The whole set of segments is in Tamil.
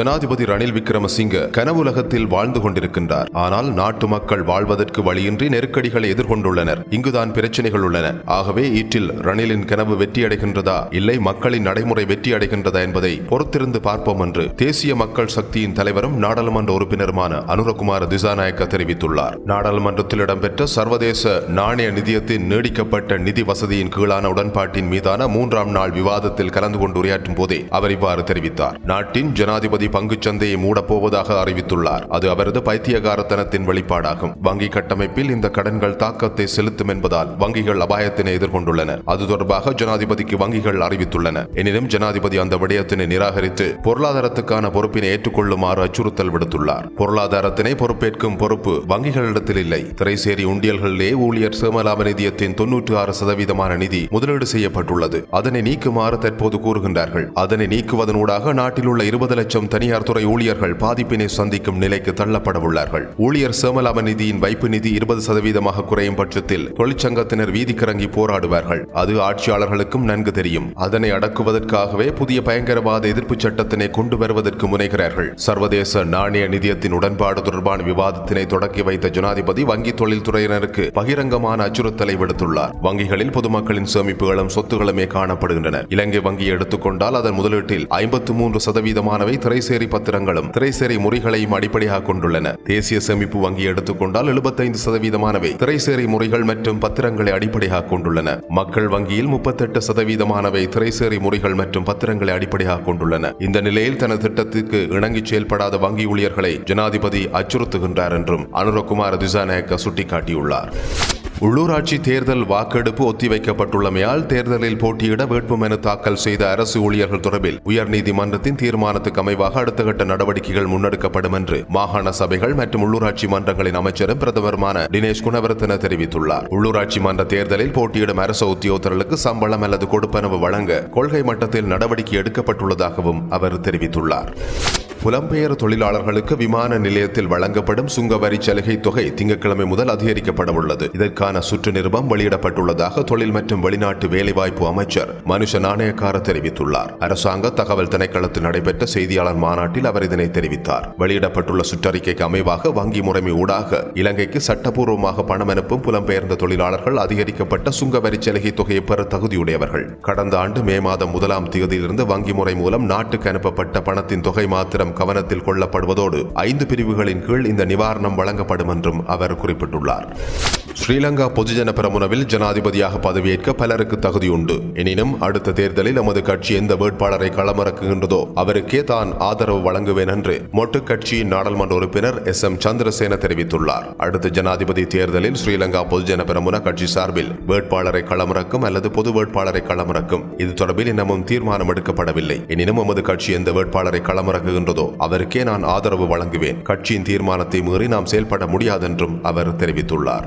ஜனாதிபதி ரணில் விக்ரமசிங்க கனவுலகத்தில் வாழ்ந்து கொண்டிருக்கின்றார் ஆனால் நாட்டு மக்கள் வாழ்வதற்கு வழியின்றி நெருக்கடிகளை எதிர்கொண்டுள்ளனர் இங்குதான் பிரச்சனைகள் உள்ளன ஆகவே ஈற்றில் ரணிலின் கனவு வெற்றியடைகின்றதா இல்லை மக்களின் நடைமுறை வெற்றியடைகின்றதா என்பதை பொறுத்திருந்து பார்ப்போம் என்று தேசிய மக்கள் சக்தியின் தலைவரும் நாடாளுமன்ற உறுப்பினருமான அனுரகுமார திசாநாயக்க தெரிவித்துள்ளார் நாடாளுமன்றத்தில் இடம்பெற்ற சர்வதேச நாணய நிதியத்தின் நீடிக்கப்பட்ட நிதி வசதியின் கீழான உடன்பாட்டின் மீதான மூன்றாம் நாள் விவாதத்தில் கலந்து கொண்டு உரையாற்றும் போதே அவர் இவ்வாறு தெரிவித்தார் நாட்டின் ஜனாதிபதி பங்குச் சந்தையை மூடப்போவதாக அறிவித்துள்ளார் அது அவரது பைத்தியகாரத்தனத்தின் வெளிப்பாடாகும் வங்கி கட்டமைப்பில் இந்த கடன்கள் தாக்கத்தை செலுத்தும் என்பதால் வங்கிகள் அபாயத்தினை எதிர்கொண்டுள்ளன அது தொடர்பாக ஜனாதிபதிக்கு வங்கிகள் அறிவித்துள்ளன எனினும் ஜனாதிபதி அந்த விடயத்தினை நிராகரித்து பொருளாதாரத்துக்கான பொறுப்பினை ஏற்றுக்கொள்ளுமாறு அச்சுறுத்தல் விடுத்துள்ளார் பொருளாதாரத்தினை பொறுப்பேற்கும் பொறுப்பு வங்கிகளிடத்தில் இல்லை திரைசேரி உண்டியல்களிலே ஊழியர் சேமலாப நிதியத்தின் தொன்னூற்று ஆறு சதவீதமான நிதி முதலீடு செய்யப்பட்டுள்ளது அதனை நீக்குமாறு தற்போது கூறுகின்றார்கள் அதனை நீக்குவதனூடாக நாட்டில் உள்ள இருபது லட்சம் தனியார் துறை ஊழியர்கள் பாதிப்பினை சந்திக்கும் நிலைக்கு தள்ளப்பட உள்ளார்கள் ஊழியர் சேமலாப நிதியின் வைப்பு நிதி இருபது சதவீதமாக குறையும் பட்சத்தில் தொழிற்சங்கத்தினர் வீதிக்கிறங்கி போராடுவார்கள் அது ஆட்சியாளர்களுக்கும் நன்கு தெரியும் அதனை அடக்குவதற்காகவே புதிய பயங்கரவாத எதிர்ப்பு சட்டத்தினை கொண்டு வருவதற்கு முனைகிறார்கள் சர்வதேச நாணய நிதியத்தின் உடன்பாடு தொடர்பான விவாதத்தினை தொடக்கி வைத்த ஜனாதிபதி வங்கி தொழில்துறையினருக்கு பகிரங்கமான அச்சுறுத்தலை விடுத்துள்ளார் வங்கிகளில் பொதுமக்களின் சேமிப்புகளும் சொத்துகளுமே காணப்படுகின்றன இலங்கை வங்கியை எடுத்துக்கொண்டால் அதன் முதலீட்டில் ஐம்பத்து மூன்று சதவீதமானவை திரைசேரி பத்திரங்களும் திரைசேரி முறைகளையும் அடிப்படையாக கொண்டுள்ளன தேசிய சேமிப்பு வங்கி எடுத்துக்கொண்டால் எழுபத்தைந்து சதவீதமானவை திரைசேரி முறைகள் மற்றும் பத்திரங்களை அடிப்படையாக கொண்டுள்ளன மக்கள் வங்கியில் முப்பத்தெட்டு சதவீதமானவை திரைசேரி முறைகள் மற்றும் பத்திரங்களை அடிப்படையாக கொண்டுள்ளன இந்த நிலையில் தனது திட்டத்திற்கு இணங்கி செயல்படாத வங்கி ஊழியர்களை ஜனாதிபதி அச்சுறுத்துகின்றார் என்றும் அனுரகுமார திசாநாயக்க சுட்டிக்காட்டியுள்ளார் உள்ளூராட்சி தேர்தல் வாக்கெடுப்பு ஒத்திவைக்கப்பட்டுள்ளமையால் தேர்தலில் போட்டியிட வேட்புமனு தாக்கல் செய்த அரசு ஊழியர்கள் தொடர்பில் உயர்நீதிமன்றத்தின் தீர்மானத்துக்கு அமைவாக அடுத்த கட்ட நடவடிக்கைகள் முன்னெடுக்கப்படும் என்று மாகாண சபைகள் மற்றும் உள்ளூராட்சி மன்றங்களின் அமைச்சரும் பிரதமருமான தினேஷ் குணவர்த்தன தெரிவித்துள்ளார் உள்ளூராட்சி மன்ற தேர்தலில் போட்டியிடும் அரசு உத்தியோகத்தர்களுக்கு சம்பளம் அல்லது கொடுப்பனவு வழங்க கொள்கை மட்டத்தில் நடவடிக்கை எடுக்கப்பட்டுள்ளதாகவும் அவர் தெரிவித்துள்ளார் புலம்பெயர் தொழிலாளர்களுக்கு விமான நிலையத்தில் வழங்கப்படும் சுங்க வரி சலுகை தொகை திங்கட்கிழமை முதல் அதிகரிக்கப்பட உள்ளது இதற்கான சுற்று நிருபம் வெளியிடப்பட்டுள்ளதாக தொழில் மற்றும் வெளிநாட்டு வேலைவாய்ப்பு அமைச்சர் மனுஷ நாணயக்கார தெரிவித்துள்ளார் அரசாங்க தகவல் திணைக்களத்தில் நடைபெற்ற செய்தியாளர் மாநாட்டில் அவர் இதனை தெரிவித்தார் வெளியிடப்பட்டுள்ள சுற்றறிக்கைக்கு அமைவாக வங்கி முறைமை ஊடாக இலங்கைக்கு சட்டப்பூர்வமாக பணம் அனுப்பும் புலம்பெயர்ந்த தொழிலாளர்கள் அதிகரிக்கப்பட்ட சுங்க வரி சலுகை தொகையை பெற தகுதியுடையவர்கள் கடந்த ஆண்டு மே மாதம் முதலாம் தேதியிலிருந்து வங்கி முறை மூலம் நாட்டுக்கு அனுப்பப்பட்ட பணத்தின் தொகை மாத்திரம் கவனத்தில் கொள்ளப்படுவதோடு ஐந்து பிரிவுகளின் கீழ் இந்த நிவாரணம் வழங்கப்படும் என்றும் அவர் குறிப்பிட்டுள்ளார் ஸ்ரீலங்கா பொதுஜன பெரமுனவில் ஜனாதிபதியாக பதவியேற்க பலருக்கு தகுதியுண்டு எனினும் அடுத்த தேர்தலில் எமது கட்சி எந்த வேட்பாளரை களமிறக்குகின்றதோ அவருக்கே தான் ஆதரவு வழங்குவேன் என்று மொட்டு கட்சியின் நாடாளுமன்ற உறுப்பினர் எஸ் எம் சந்திரசேன தெரிவித்துள்ளார் அடுத்த ஜனாதிபதி தேர்தலில் ஸ்ரீலங்கா பொதுஜன பெரமுன கட்சி சார்பில் வேட்பாளரை களமிறக்கும் அல்லது பொது வேட்பாளரை களமிறக்கும் இது தொடர்பில் இன்னமும் தீர்மானம் எடுக்கப்படவில்லை எனினும் எமது கட்சி எந்த வேட்பாளரை களமிறக்குகின்றதோ அவருக்கே நான் ஆதரவு வழங்குவேன் கட்சியின் தீர்மானத்தை மீறி நாம் செயல்பட முடியாதென்றும் அவர் தெரிவித்துள்ளார்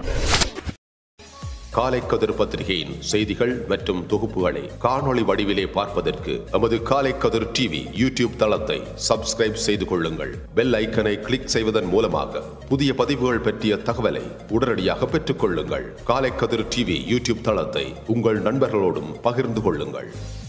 காலை கதிர் பத்திரிகையின் செய்திகள் மற்றும் தொகுப்புகளை காணொளி வடிவிலே பார்ப்பதற்கு எமது காலை கதிர் டிவி யூடியூப் தளத்தை சப்ஸ்கிரைப் செய்து கொள்ளுங்கள் பெல் ஐக்கனை கிளிக் செய்வதன் மூலமாக புதிய பதிவுகள் பற்றிய தகவலை உடனடியாக பெற்றுக் கொள்ளுங்கள் காலை கதிர் டிவி யூடியூப் தளத்தை உங்கள் நண்பர்களோடும் பகிர்ந்து கொள்ளுங்கள்